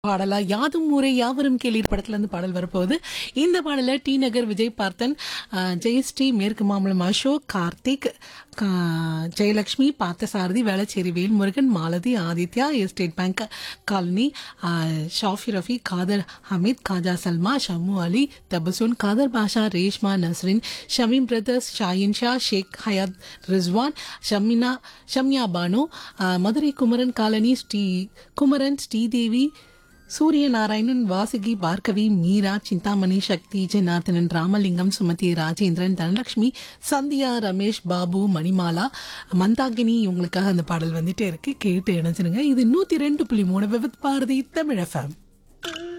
பாடலா யாதும் ஊரே யாவரும் கேளீர் படத்துல இருந்து பாடல் வரப்போகுது இந்த பாடல டி நகர் விஜய் பார்த்தன் அஹ், ஜெயஸ்ரீ மேற்கு மாம்பலம் அசோக் கார்த்திக் கா- Jayalakshmi Parthasarathy Velachery Velmurugan Malathi Aditya State Bank colony அஹ், ஷாஃபி ரஃபி காதர் ஹமீத் காஜா சல்மா ஷம்மு அலி தபசுன் காதர் பாஷா ரேஷ்மா நஸ்ரின் ஷமீம் பிரதர்ஸ் ஷாயின் ஷா ஷேக் ஹயாத் ரிஸ்வான் ஷமினா ஷம்யா பானு அஹ், மதுரை குமரன் காலனி ஸ்ரீ குமரன் ஸ்ரீதேவி சூரியநாராயணன் வாசுகி பார்கவி மீரா சிந்தாமணி சக்தி ஜனார்த்தனன் ராமலிங்கம் சுமதி ராஜேந்திரன் தனலட்சுமி சந்தியா ரமேஷ் பாபு மணிமாலா மந்தாகினி இவங்களுக்காக அந்த பாடல் வந்துட்டே இருக்கு கேட்டு இணைச்சிருங்க இது நூத்தி ரெண்டு புள்ளி மூணு விபத் பாரதி தமிழ் எஃப்எம்